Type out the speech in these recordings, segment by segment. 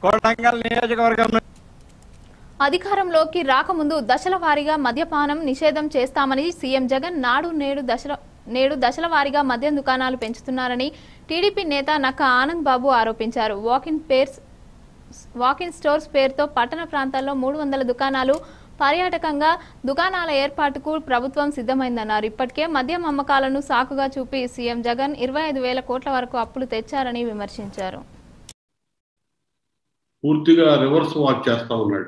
కోటంగల్ నియోజకవర్గం నుంచి అధికారంలోకి రాకముందు దశల వారీగా మద్యపానం నిషేధం చేస్తామని సీఎం జగన్ నాడు నేడు దశల నేడు దశల వారీగా మద్యం దుకాణాలు పెంచుతున్నారని టీడీపీ నేత నక్క ఆనంద్ బాబు ఆరోపించారు వాకిన్ పేర్స్ వాకిన్ స్టోర్స్ పేరుతో పట్టణ ప్రాంతాల్లో మూడు వందల దుకాణాలు పర్యాటకంగా దుకాణాల ఏర్పాటుకు ప్రభుత్వం సిద్ధమైందన్నారు ఇప్పటికే మద్యం అమ్మకాలను సాకుగా చూపి సీఎం జగన్ ఇరవై ఐదు వేల కోట్ల వరకు అప్పులు తెచ్చారని విమర్శించారు పూర్తిగా రివర్స్ వాక్ చేస్తా ఉన్నాడు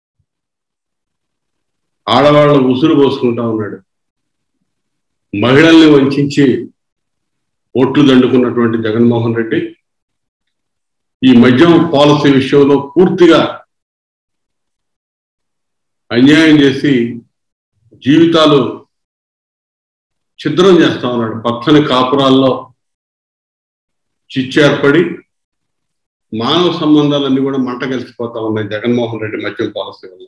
ఆడవాళ్ళు ఉసురు పోసుకుంటా ఉన్నాడు మహిళల్ని వంచి ఓట్లు దండుకున్నటువంటి జగన్మోహన్ రెడ్డి ఈ మద్యం పాలసీ విషయంలో పూర్తిగా అన్యాయం చేసి జీవితాలు ఛిద్రం చేస్తా ఉన్నాడు పచ్చని కాపురాల్లో చిచ్చేర్పడి మానవ సంబంధాలన్నీ కూడా మంట కలిసిపోతా ఉన్నాయి జగన్మోహన్ రెడ్డి మద్యం పాలసీ వల్ల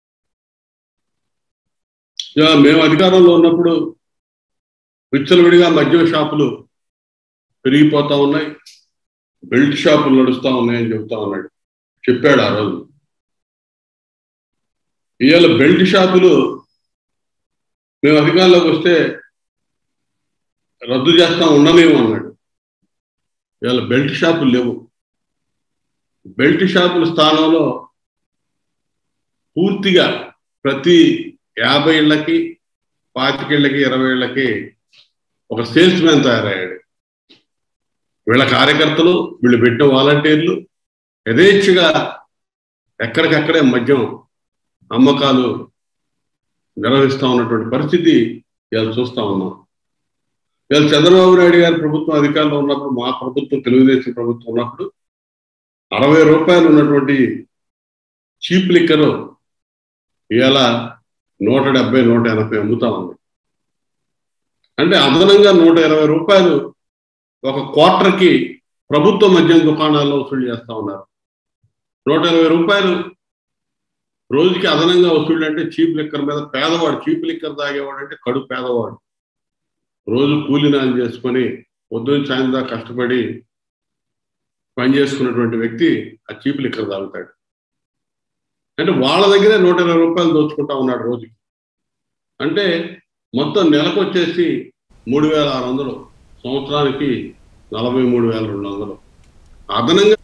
ఇక మేము అధికారంలో ఉన్నప్పుడు విచ్చలవిడిగా మద్యం షాపులు పెరిగిపోతా ఉన్నాయి బెల్ట్ షాపులు నడుస్తా ఉన్నాయని చెబుతా ఉన్నాడు చెప్పాడు ఆ రోజు ఇవాళ బెల్ట్ షాపులు మేము అధికారంలోకి వస్తే రద్దు చేస్తా ఉండలేము అన్నాడు ఇవాళ బెల్ట్ షాపులు లేవు బెల్ట్ షాపుల స్థానంలో పూర్తిగా ప్రతి యాభై ఇళ్ళకి పాతికేళ్ళకి ఇరవై ఇళ్ళకి ఒక సేల్స్ మ్యాన్ తయారయ్యాడు వీళ్ళ కార్యకర్తలు వీళ్ళు పెట్టిన వాలంటీర్లు యథేచ్ఛగా ఎక్కడికక్కడే మద్యం అమ్మకాలు నిర్వహిస్తా ఉన్నటువంటి పరిస్థితి ఇవాళ చూస్తా ఉన్నాం ఇవాళ చంద్రబాబు నాయుడు గారి ప్రభుత్వం అధికారంలో ఉన్నప్పుడు మా ప్రభుత్వం తెలుగుదేశం ప్రభుత్వం ఉన్నప్పుడు అరవై రూపాయలు ఉన్నటువంటి చీప్ లిక్కర్ ఇవాళ నూట డెబ్బై నూట ఎనభై అమ్ముతా ఉంది అంటే అదనంగా నూట ఇరవై రూపాయలు ఒక క్వార్టర్కి ప్రభుత్వ మద్యం దుకాణాల్లో వసూలు చేస్తా ఉన్నారు నూట ఇరవై రూపాయలు రోజుకి అదనంగా వసూళ్ళు అంటే చీప్ లిక్కర్ మీద పేదవాడు చీప్ లిక్కర్ తాగేవాడు అంటే కడు పేదవాడు రోజు కూలి నాలు చేసుకొని పొద్దున్న సాయంత్రం కష్టపడి పని చేసుకున్నటువంటి వ్యక్తి ఆ చీప్ లిక్కర్ తాగుతాడు అంటే వాళ్ళ దగ్గరే నూట ఇరవై రూపాయలు దోచుకుంటా ఉన్నాడు రోజుకి అంటే మొత్తం నెలకు వచ్చేసి మూడు వేల ఆరు వందలు సంవత్సరానికి నలభై మూడు వేల రెండు వందలు అదనంగా